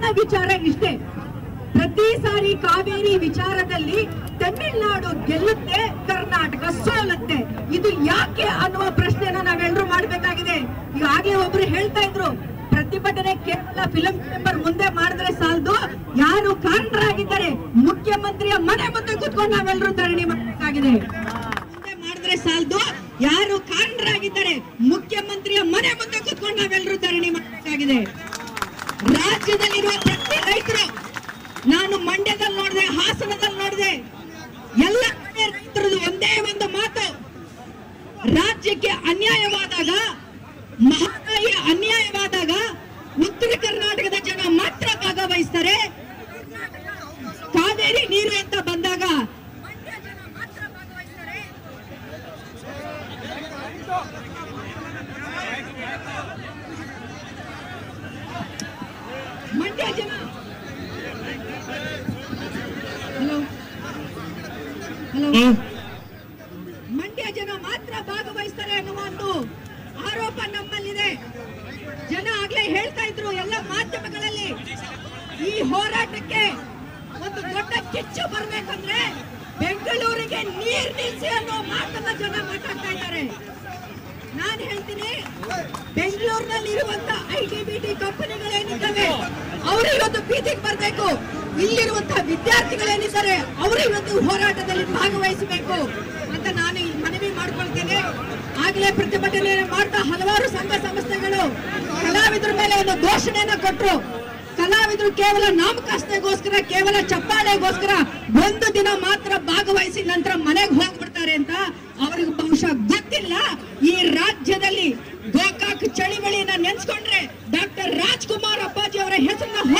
ವಿಚಾರ ಇಷ್ಟೇ ಪ್ರತಿ ಸಾರಿ ಕಾವೇರಿ ವಿಚಾರದಲ್ಲಿ ತಮಿಳುನಾಡು ಗೆಲ್ಲುತ್ತೆ ಕರ್ನಾಟಕ ಸೋಲುತ್ತೆ ಇದು ಯಾಕೆ ಅನ್ನುವ ಪ್ರಶ್ನೆನ ನಾವೆಲ್ಲರೂ ಮಾಡಬೇಕಾಗಿದೆ ಈಗಾಗಲೇ ಒಬ್ರು ಹೇಳ್ತಾ ಇದ್ರು ಪ್ರತಿಭಟನೆ ಕೇವಲ ಫಿಲಂ ಚೇಂಬರ್ ಮುಂದೆ ಮಾಡಿದ್ರೆ ಸಾಲದು ಯಾರು ಕಾರಣರಾಗಿದ್ದಾರೆ ಮುಖ್ಯಮಂತ್ರಿಯ ಮನೆ ಮುಂದೆ ಕುತ್ಕೊಂಡು ನಾವೆಲ್ಲರೂ ಧರಣಿ ಮಾಡಬೇಕಾಗಿದೆ ಮುಂದೆ ಮಾಡಿದ್ರೆ ಸಾಲದು ಯಾರು ಕಾರಣರಾಗಿದ್ದಾರೆ ಮುಖ್ಯಮಂತ್ರಿಯ ಮನೆ ಮುಂದೆ ಕುತ್ಕೊಂಡು ನಾವೆಲ್ಲರೂ ಧರಣಿ ಮಾಡಬೇಕಾಗಿದೆ ರಾಜ್ಯದಲ್ಲಿರುವ ಪ್ರತಿ ರೈತರು ನಾನು ಮಂಡ್ಯದಲ್ಲಿ ನೋಡಿದೆ ಹಾಸನದಲ್ಲಿ ನೋಡಿದೆ ಎಲ್ಲ ಕಡೆ ರೈತರದು ಒಂದೇ ಒಂದು ಮಾತು ರಾಜ್ಯಕ್ಕೆ ಅನ್ಯಾಯವಾದಾಗ ಮಹದಾಯಿ ಅನ್ಯಾಯವಾದಾಗ ಉತ್ತರ ಕರ್ನಾಟಕದ ಜನ ಮಾತ್ರ ಭಾಗವಹಿಸ್ತಾರೆ ಕಾವೇರಿ ನೀರು ಅಂತ ಬಂದಾಗ ಮಂಡ್ಯ ಜನ ಮಾತ್ರ ಭಾಗವಹಿಸ್ತಾರೆ ಮಂಡ್ಯ ಜನ ಹಲೋ ಹಲೋ ಮಂಡ್ಯ ಜನ ಮಾತ್ರ ಭಾಗವಹಿಸ್ತಾರೆ ಅನ್ನುವ ಒಂದು ಆರೋಪ ನಮ್ಮಲ್ಲಿದೆ ಜನ ಆಗ್ಲೇ ಹೇಳ್ತಾ ಇದ್ರು ಎಲ್ಲ ಮಾಧ್ಯಮಗಳಲ್ಲಿ ಈ ಹೋರಾಟಕ್ಕೆ ಒಂದು ದೊಡ್ಡ ಕಿಚ್ಚು ಬರ್ಬೇಕಂದ್ರೆ ಬೆಂಗಳೂರಿಗೆ ನೀರ್ ನಿಲ್ಸಿ ಅನ್ನೋ ಮಾತನ್ನ ಜನ ಮಾತಾಡ್ತಾ ಇದ್ದಾರೆ ನಾನು ಹೇಳ್ತೀನಿ ಬೆಂಗಳೂರಿನಲ್ಲಿ ಇರುವಂತ ಐ ಟಿ ಬಿ ಟಿ ಕಂಪನಿಗಳೇನಿದ್ದಾವೆ ಅವರು ಇವತ್ತು ಬೀದಿಗೆ ಬರಬೇಕು ಇಲ್ಲಿರುವಂತಹ ವಿದ್ಯಾರ್ಥಿಗಳೇನಿದ್ದಾರೆ ಅವರು ಇವತ್ತು ಹೋರಾಟದಲ್ಲಿ ಭಾಗವಹಿಸಬೇಕು ಅಂತ ನಾನು ಈ ಮನವಿ ಮಾಡ್ಕೊಳ್ತೇನೆ ಆಗ್ಲೇ ಪ್ರತಿಭಟನೆ ಮಾಡ್ತಾ ಹಲವಾರು ಸಂಘ ಸಂಸ್ಥೆಗಳು ಕಲಾವಿದರ ಮೇಲೆ ಒಂದು ಘೋಷಣೆಯನ್ನ ಕೊಟ್ರು ಕಲಾವಿದರು ಕೇವಲ ನಾಮಕಾಸ್ತೆಗೋಸ್ಕರ ಕೇವಲ ಚಪ್ಪಾಳೆಗೋಸ್ಕರ ಒಂದು ದಿನ ಮಾತ್ರ ಭಾಗವಹಿಸಿ ನಂತರ ಮನೆಗೆ ಹೋಗ್ಬಿಡ್ತಾರೆ ಅಂತ ಅವ್ರಿಗೆ ಬಹುಶಃ ಗೊತ್ತಿಲ್ಲ ಈ ರಾಜ್ಯದಲ್ಲಿ ಗೋಕಾಕ್ ಚಳಿವಳಿಯನ್ನ ನೆನ್ಸ್ಕೊಂಡ್ರೆ ಡಾಕ್ಟರ್ ರಾಜ್ಕುಮಾರ್ ಅಪ್ಪಾಜಿ ಅವರ ಹೆಸರನ್ನ